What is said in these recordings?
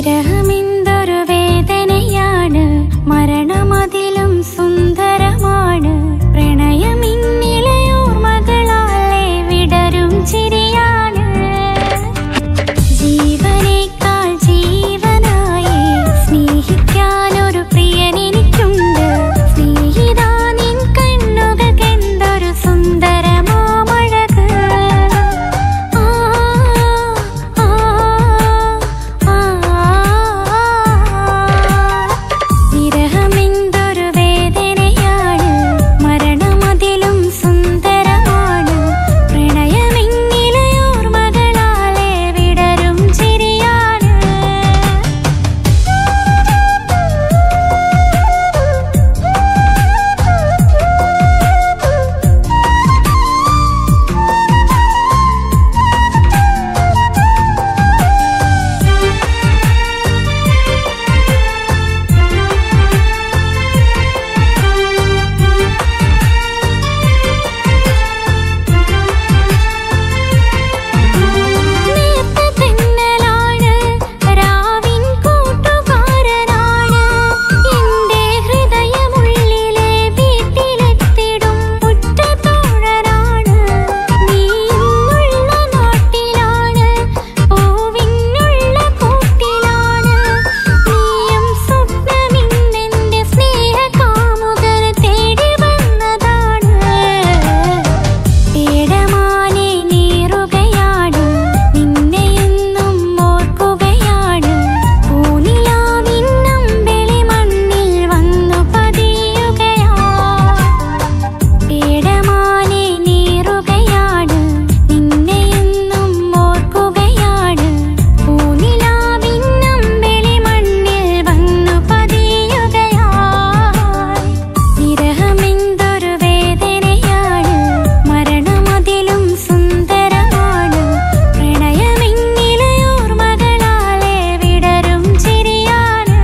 വിരഹമെന്തൊരു വേദനയാണ് മരണമതിലും സുന്ദരമാണ് പ്രണയമിന്നിലയോർമകളാലെ വിടരും ചിരിയാണ് ജീവനേക്കാൾ ജീവനായി സ്നേഹിക്കാനൊരു പ്രിയനെനിക്കുണ്ട് സ്നേഹിതാ നിൻ കണ്ണുകൾക്കെന്തൊരു സുന്ദരമാമഴക് ആ ആ ആ വിരഹമെന്തൊരു വേദനയാണ് മരണമതിലും സുന്ദരമാണ് പ്രണയമിന്നിലയോർമകളാലെ വിടരും ചിരിയാണ് നേർത്ത തെന്നലാണ് രാവിൻ കൂട്ടുകാരനാണ് എന്റെ ഹൃദയമുള്ളിലെ വീട്ടിലെത്തിടും ഉറ്റ തോഴനാണ് നീ ഇന്നുള്ള നാട്ടിലാണ് പൂവിനുള്ള കൂട്ടിലാണ് നീയും സ്വപ്നമിന്നെന്റെ സ്നേഹകാമുകന് തേടി വന്നതാണ് പേടമാനെ നീറുകയാണ് നിന്നെയെന്നും ഓർക്കുകയാണ് പൂനിലാവിന്നമ്പെളി മണ്ണിൽ വന്നു പതിയുകയാ പേടമാനെ നീറുകയാണ് നിന്നെയെന്നും ഓർക്കുകയാണ് പൂനിലാവിന്നമ്പെളി മണ്ണിൽ വന്നു പതിയുകയായി വിരഹമെന്തൊരു വേദനയാണ് മരണമതിലും സുന്ദരമാണ് പ്രണയമെന്നിലയോർമകളാലെ വിടരും ചിരിയാണ്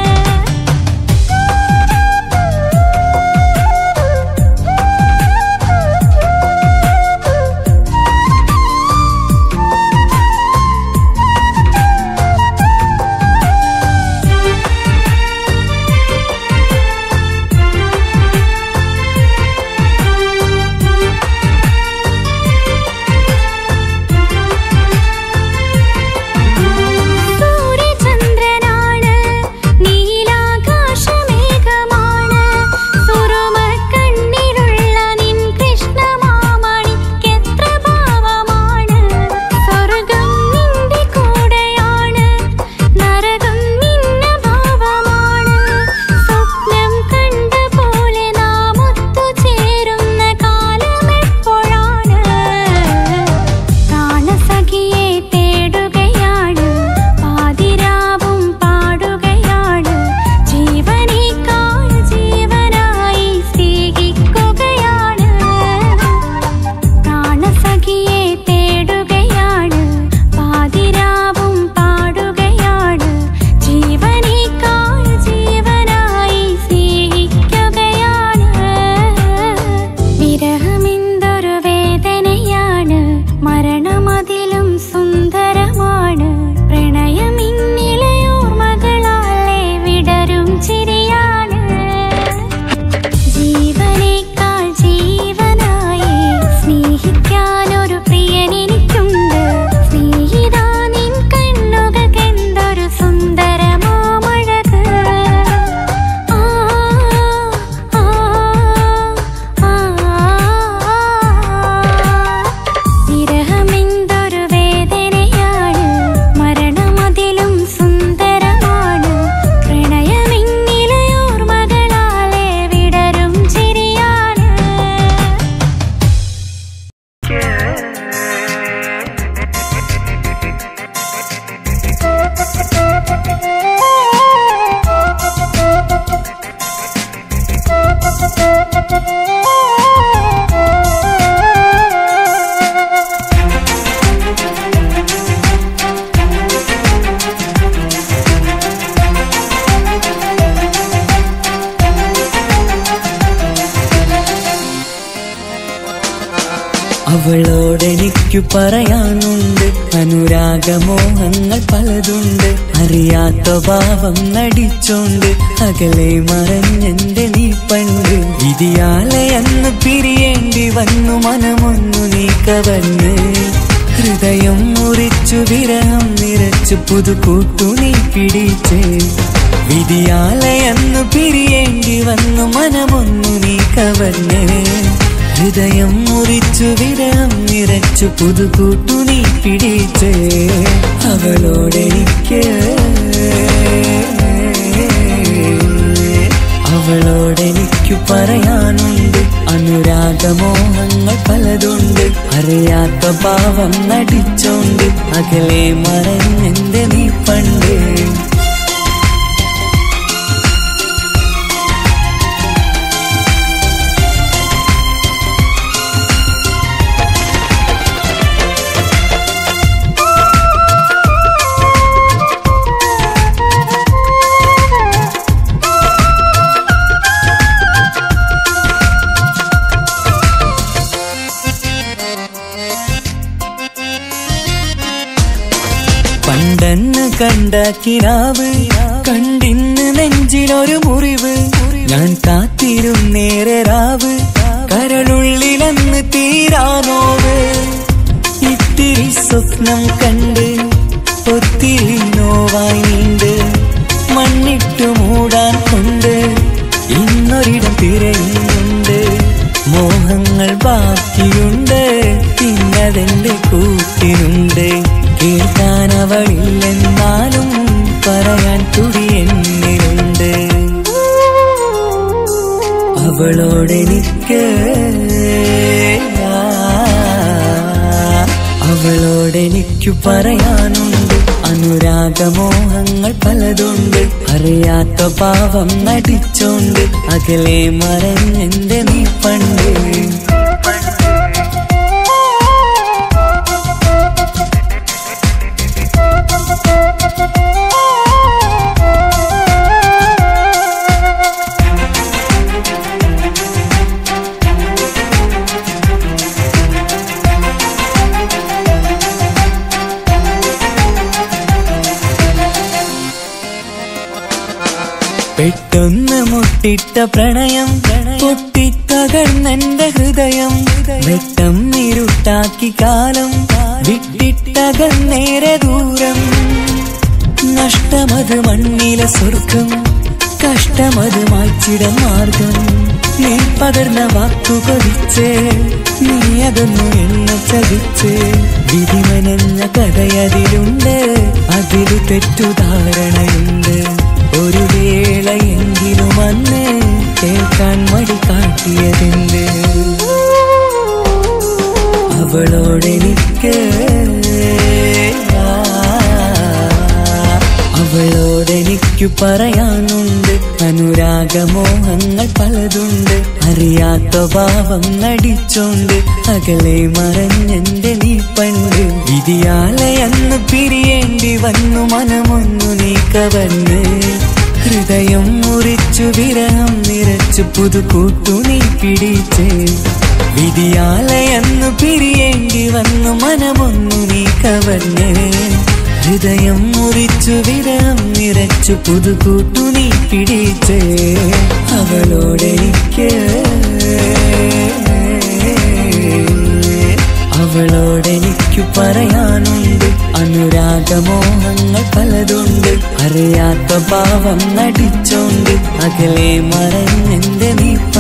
സൂര്യചന്ദ്രനാണ് നീലാകാശമേഘമാണ് സുറുമക്കണ്ണിലുള്ള നിൻ കൃഷ്ണമാമണിക്കെത്ര ഭാവമാണ് സ്വർഗം നിന്റെ കൂടെയാണ് നരകം നിന്ന ഭാവമാണ് സ്വപ്നം കണ്ട പോലെ നാം ഒത്തുചേരുന്ന കാലമെപ്പോഴാണ് പ്രാണസഖിയെ തേടുകയാണ് പാതിരാവും പാടുകയാണ് ജീവനേക്കാൾ ജീവനായി സ്നേഹിക്കുകയാണ് പ്രാണസഖിയെ തേടുകയാണ് പാതിരാവും പാടുകയാണ് ജീവനേക്കാൾ ജീവനായി സ്നേഹിക്കുകയാണ് വിരഹമെന്തൊരു വേദനയാണ് മരണമതിലും സുന്ദരമാണ് പ്രണയമിന്നിലയോർമകളാലെ വിടരും ചിരിയാണ് ജീവനേക്കാൾ ജീവനായി സ്നേഹിക്കാനൊരു പ്രിയനെനിക്കുണ്ട് സ്നേഹിതാ നിൻ കണ്ണുകൾക്കെന്തൊരു സുന്ദരമാമഴക് ആ ആ ആ വിരഹമെന്തൊരു വേദനയാണ് മരണമതിലും സുന്ദരമാണ് പ്രണയമിന്നിലയോർമകളാലെ വിടരും ചിരിയാണ് അവളോടെനിക്ക് എനിക്കു പറയാനുണ്ട് അനുരാഗമോഹങ്ങൾ പലതുണ്ട് അറിയാത്ത ഭാവം നടിച്ചോണ്ട് അകലെ മറഞ്ഞെന്റെ നീ പണ്ട് വിധിയാലെ അന്ന് പിരിയേണ്ടി വന്നു മനമൊന്നു നീ കവന്ന് ഹൃദയം മുറിച്ചു വിരഹം നിറച്ചു പുതുകൂട്ടു നീ പിടിച്ച് വിധിയാലെ അന്ന് പിരിയേണ്ടി വന്നു മനമൊന്നു നീ കവർന്ന് ഹൃദയം മുറിച്ചു വിരഹം നിറച്ചു പുതുകൂട്ടു നീ പിടിച്ച് അവളോടെനിക്ക് അവളോടെനിക്കു പറയാനുണ്ട് അനുരാഗമോഹങ്ങൾ പലതുണ്ട് അറിയാത്ത ഭാവം നടിച്ചോണ്ട് അകലെ മറഞ്ഞെന്റെ നീ പണ്ട് പണ്ടെന്ന് കണ്ട കിനാവ് കണ്ടിന്ന് നെഞ്ചിലൊരു മുറിവ് ഞാൻ കാത്തിരുന്നേറെ രാവ് കരളുള്ളിലെന്ന് തീരാനോവ് ഇത്തിരി സ്വപ്നം കണ്ട് ഒത്തിരി നോവായി നീണ്ട് മണ്ണിട്ടു മൂടാൻ കൊണ്ട് ഇന്നൊരിടം തിരയുന്നുണ്ട് മോഹങ്ങൾ ബാക്കിയുണ്ട് ഇന്നതെന്റെ കൂട്ടിനുണ്ട് കേൾക്കാൻ അവളില്ലെന്നാലും പറയാൻ തുടി എന്നിലുണ്ട് അവളോടെനിക്ക് അവളോടെനിക്കു പറയാനുണ്ട് അനുരാഗമോഹങ്ങൾ പലതുണ്ട് അറിയാത്ത പാവം നടിച്ചോണ്ട് അകലെ മറഞ്ഞെന്റെ നീ പണ്ട് പെട്ടെന്ന് മുട്ടിട്ട പ്രണയം പൊട്ടിത്തകർന്നെന്റെ ഹൃദയം വെട്ടം ഇരുട്ടാക്കി കാലം വിട്ടിട്ടകന്നേരെ ദൂരം നഷ്ടമത് മണ്ണിലെ സ്വർഗം കഷ്ടമത് മായ്ച്ചിട മാർഗം നീ പകർന്ന വാക്കു കൊതിച്ച് നീ അതൊന്നു എന്നെ ചതിച്ച് വിധിമനഞ്ഞ കഥയതിലുണ്ട് അതിലു തെറ്റുധാരണയുണ്ട് ഒരു വേളയെങ്കിലും അന്ന് കേൾക്കാൻ മടി കാട്ടിയതിണ്ട് അവളോടെനിക്ക് അവളോടെനിക്കു പറയാനുണ്ട് അനുരാഗമോഹങ്ങൾ പലതുണ്ട് അറിയാത്ത ഭാവം നടിച്ചോണ്ട് അകലെ മറഞ്ഞെന്റെ നീ പണ്ട് വിധിയാലെ അന്ന് പിരിയേണ്ടി വന്നു മനമൊന്നു നീ കവർന്ന് ഹൃദയം മുറിച്ചു വിരഹം നിറച്ചു പുതുകൂട്ടു നീ പിടിച്ച് വിധിയാലെ അന്ന് പിരിയേണ്ടി വന്നു മനമൊന്നു നീ കവർന്ന് ഹൃദയം മുറിച്ചു വിരഹം നിറച്ചു പുതുകൂട്ടു നീ പിടിച്ച് അവളോടെനിക്ക് അവളോടെനിക്കു പറയാനുണ്ട് അനുരാഗമോഹങ്ങൾ പലതുണ്ട് അറിയാത്ത ഭാവം നടിച്ചോണ്ട് അകലെ മറഞ്ഞെന്റെ നീ